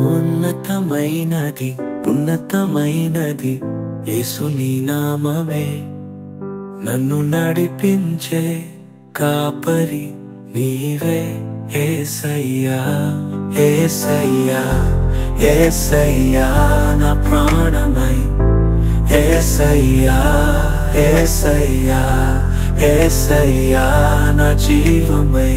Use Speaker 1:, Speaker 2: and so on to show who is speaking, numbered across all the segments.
Speaker 1: ఉన్నతమైనది ఉన్నతమైనది యేసుని నామమే నన్ను నడిపించే కాపరి నీవే ఏసయ్యా ఏసయ్యా ఏసయ్యా నా ప్రాణమై ఏసయ్యా ఏసయ్యా ఏసయ్యా నా జీవమై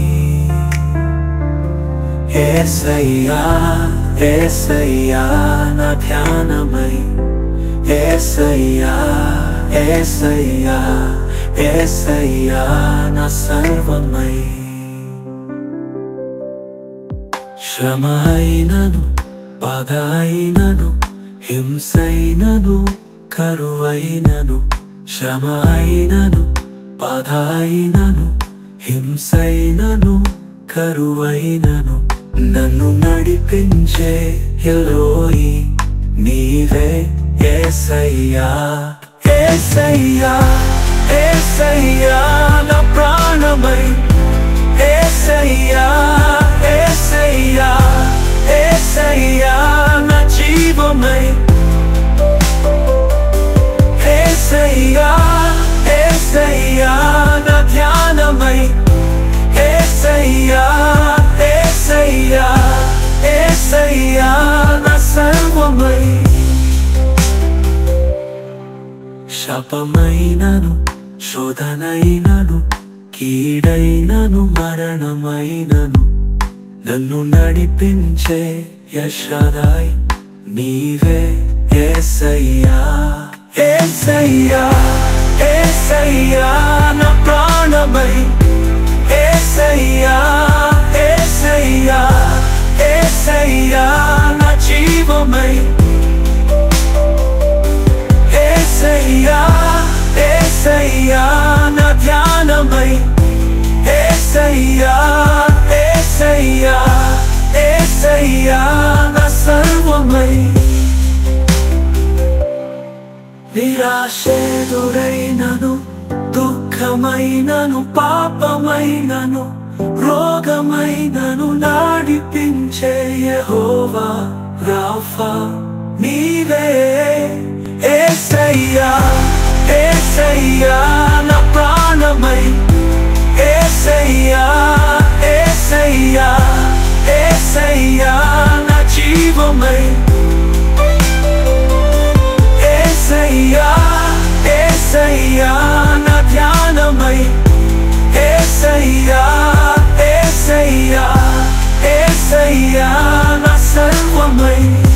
Speaker 1: ఏసయ్యా ఏసయ్యా నా ధ్యానమై ఏసయ్యా ఏసయ్యా ఏసయ్యా నా సర్వమై శ్రమ అయినను బాధ అయినను హింసైనను కరువైనను శ్రమ అయినను బాధ అయినను హింసైనను కరువైనను నన్ను నడిపించే ఎలోయి నీవే ఏసయ్యా ఏసయ్యా ఏసయ్యా నా ప్రాణమై ఏసయ్యా ఏసయ్యా ఏసయ్యా నా జీవమై ఏసయ్యా ఏసయ్యా నా ధ్యానమై ఏసయ్యా ఏసయ్యా ఏసయ్యా నా సర్వమై శపమైనను శోధనైనను కీడైనను మరణమైనను నన్ను నడిపించే యశదాయ్ నీవే ఏసయ్యా ఏసయ్యా ఏసయ్యా నా ప్రాణమై ఏసయ్యా ఏసయ్యా ఏసయ్యా నా జీవమై ఏసయ్యా ఏసయ్యా నా ధ్యానమై ఏసయ్యా ఏసయ్యా ఏసయ్యా నా సర్వమై నిరాశేదురైనను దుఃఖమైనను పాపమైనను రోగమైనను నాడిపించే యెహోవా రాఫా నీవే ఏసయ్యా ఏసయ్యా నా ప్రాణమై ఏసయ్యా ఏసయ్యా ఏసయ్యా నా జీవమై ఏసయ్యా ఏసయ్యా నా ధ్యానమై ఏసయ్యా ఏసయ్యా ఏసయ్యా నా సర్వమై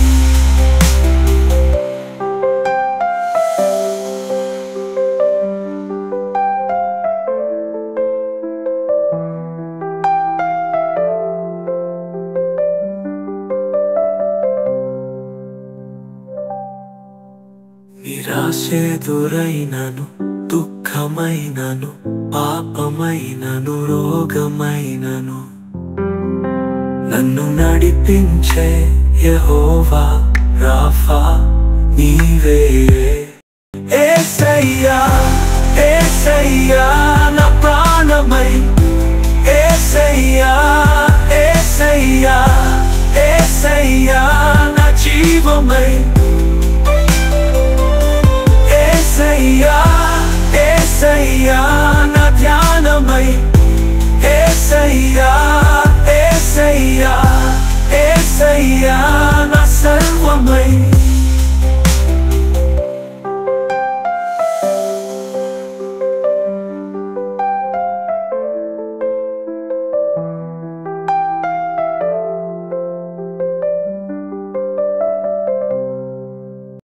Speaker 1: నిరాశేదురైనను దుఃఖమైనను పాపమైనను రోగమైనను నన్ను నడిపించే యెహోవా రాఫా నీవే ఏసయ్యా ఏసయ్యా నా ప్రాణమై ఏసయ్యా ఏసయ్యా ఏసయ్యా నా జీవమై ఏసయ్యా ఏసయ్యా